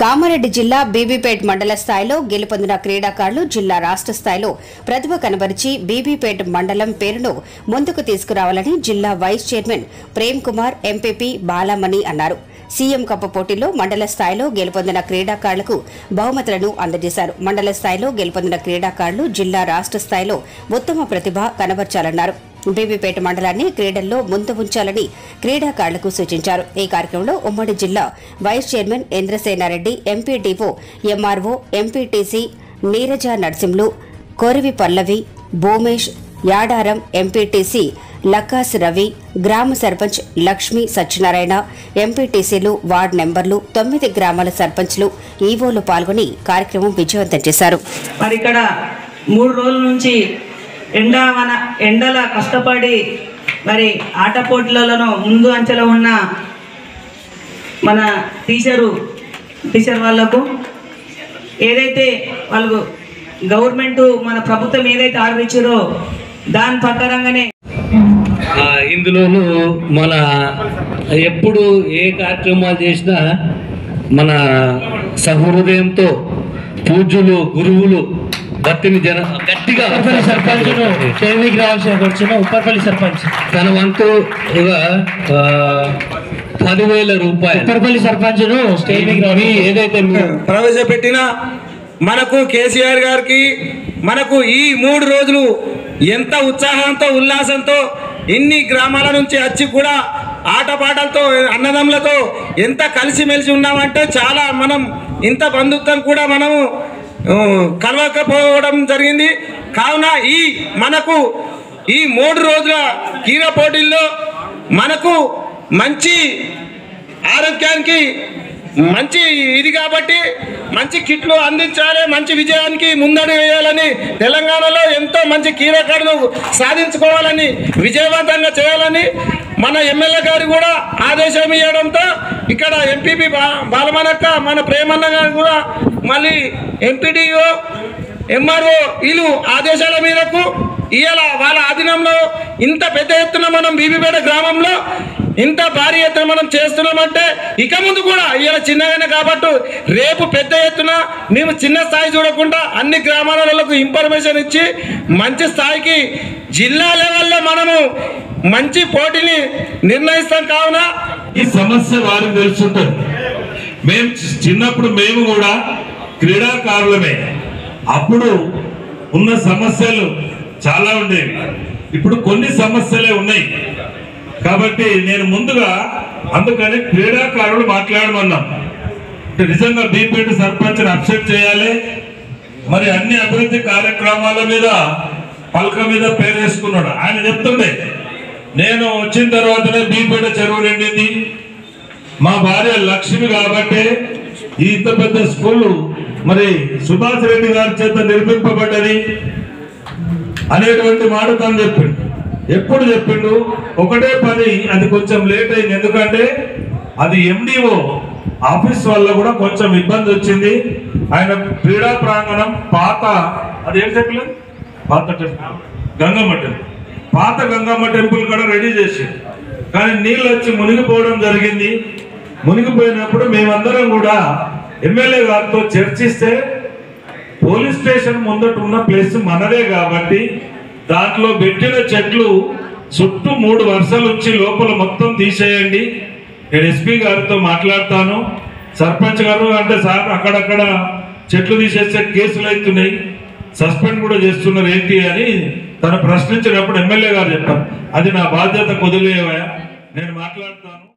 కామారెడ్డి జిల్లా బీబీపేట్ మండల స్థాయిలో గెలుపొందిన క్రీడాకారులు జిల్లా రాష్ట్ర స్థాయిలో ప్రతిభ కనబరిచి బీబీపేట్ మండలం పేరును ముందుకు తీసుకురావాలని జిల్లా vice chairman Prem Kumar MPP Balamani అన్నారు సీఎం కప్ పోటీలో మండల స్థాయిలో గెలుపొందిన క్రీడాకారులకు బహుమతులను అందజేశారు మండల స్థాయిలో గెలుపొందిన క్రీడాకారులు జిల్లా రాష్ట్ర స్థాయిలో ఉత్తమ ప్రతిభ కనబర్చాలన్నారు బీబీపేట మండలాన్ని క్రీడల్లో ముందు ఉంచాలని క్రీడాకారులకు సూచించారు ఈ కార్యక్రమంలో ఉమ్మడి జిల్లా vice chairman Indrasenareddy MPDO MRO MPTC Neeraja Narsimlu Korivi Pallavi Bhumesh Yadaram MPTC Lakkas Ravi గ్రామ సర్పంచ్ లక్ష్మీ సత్యనారాయణ ఎంపీటీసీలు వార్డు నెంబర్లు తొమ్మిది గ్రామాల సర్పంచ్లు ఈవోలు పాల్గొని కార్యక్రమం విజయవంతం చేశారు మరి ఇక్కడ మూడు రోజుల నుంచి ఎండ మన ఎండల కష్టపడి మరి ఆట పోటీలలో ముందు అంచెలో ఉన్న మన టీచరు టీచర్ వాళ్ళకు ఏదైతే వాళ్ళు గవర్నమెంట్ మన ప్రభుత్వం ఏదైతే ఆర్డర్ ఇచ్చారో దాని ప్రకారంగానే ఆ, ఇందులోనూ మన ఎప్పుడు ఏ కార్యక్రమాలు చేసినా మన సహృదయంతో పూజ్యులు గురువులు భక్తిని జన గట్టిగా ఉప్పర్పల్లి సర్పంచ్ స్టేజ్ రావాల్సిన వచ్చిన ఉప్పర్పల్లి సర్పంచ్ తన వంతు ఒక, ఆ, పదివేల రూపాయలు ఉప్పర్పల్లి సర్పంచ్ స్టేజ్ మీ ఏదైతే మీరు ప్రవేశపెట్టిన మనకు కేసీఆర్ గారికి మనకు ఈ మూడు రోజులు ఎంత ఉత్సాహంతో ఉల్లాసంతో ఇన్ని గ్రామాల నుంచి వచ్చి కూడా ఆటపాటలతో అన్నదమ్ములతో ఎంత కలిసిమెలిసి ఉన్నామంటే చాలా మనం ఇంత బంధుత్వం కూడా మనము ఆ, కలవకపోవడం జరిగింది కావున ఈ మనకు ఈ మూడు రోజుల క్రీడా పోటీల్లో మనకు మంచి ఆరోగ్యానికి మంచి ఇది కాబట్టి మంచి కిట్లు అందించాలి మంచి విజయానికి ముందడు వేయాలని తెలంగాణలో ఎంతో మంచి క్రీడాకారులు సాధించుకోవాలని విజయవంతంగా చేయాలని మన ఎమ్మెల్యే గారు కూడా ఆదేశం ఇవ్వడంతో ఇక్కడ ఎంపీపీ బా బాలమనక్క మన ప్రేమన్న గారు కూడా మళ్ళీ ఎంపీడీఓ ఎంఆర్ఓ వీళ్ళు ఆదేశాల మేరకు ఇవాళ వాళ్ళ ఆధీనంలో ఇంత పెద్ద ఎత్తున మనం బీబీపేట గ్రామంలో ఇంత భారీ ఎత్తున మనం చేస్తున్నామంటే ఇక ముందు కూడా ఇవాళ చిన్నగానే కాబట్టి రేపు పెద్ద ఎత్తున మేము చిన్న స్థాయి చూడకుండా అన్ని గ్రామాలకు ఇన్ఫర్మేషన్ ఇచ్చి మంచి స్థాయికి జిల్లా లెవెల్లో మనము మంచి పోటీని నిర్ణయిస్తాం కావున ఈ సమస్య వారికి తెలుసుంటుంది మేము చి- చిన్నప్పుడు మేము కూడా క్రీడాకారులమే అప్పుడు ఉన్న సమస్యలు చాలా ఉండేవి ఇప్పుడు కొన్ని సమస్యలే ఉన్నాయి కాబట్టి నేను ముందుగా అందుకని క్రీడాకారులు మాట్లాడమన్నాం అంటే నిజంగా బీపీటీ సర్పంచ్ని అప్సెట్ చేయాలి మరి అన్ని అభివృద్ధి కార్యక్రమాల మీద పలక మీద పేరు వేసుకున్నాడు ఆయన చెప్తుండే నేను వచ్చిన తర్వాతనే బీపేట చెరువు నిండింది మా భార్య లక్ష్మి కాబట్టి ఈ ఇంత పెద్ద స్కూలు మరి సుభాష్ రెడ్డి గారి చేత నిర్మింపబడ్డది అనేటువంటి మాట తను చెప్పిండు ఎప్పుడు చెప్పిండు ఒకటే పని అది కొంచెం లేట్ అయింది ఎందుకంటే అది ఎండిఓ ఆఫీస్ వల్ల కూడా కొంచెం ఇబ్బంది వచ్చింది ఆయన క్రీడా ప్రాంగణం పాత అది ఏం చెప్పలేదు పాత టెంపుల్ గంగమ్మ టెంపుల్ పాత గంగమ్మ టెంపుల్ కూడా రెడీ చేసి కానీ నీళ్ళు వచ్చి మునిగిపోవడం జరిగింది మునిగిపోయినప్పుడు మేమందరం కూడా ఎమ్మెల్యే గారితో చర్చిస్తే పోలీస్ స్టేషన్ ముందట ఉన్న ప్లేస్ మనదే కాబట్టి దాంట్లో పెట్టిన చెట్లు చుట్టూ మూడు వరుసలు వచ్చి లోపల మొత్తం తీసేయండి నేను ఎస్పీ గారితో మాట్లాడతాను సర్పంచ్ గారు అంటే సార్ అక్కడక్కడ చెట్లు తీసేస్తే కేసులు అవుతున్నాయి సస్పెండ్ కూడా చేస్తున్నారు ఏంటి అని తను ప్రశ్నించినప్పుడు ఎమ్మెల్యే గారు చెప్పారు అది నా బాధ్యత కుదిలేవా నేను మాట్లాడతాను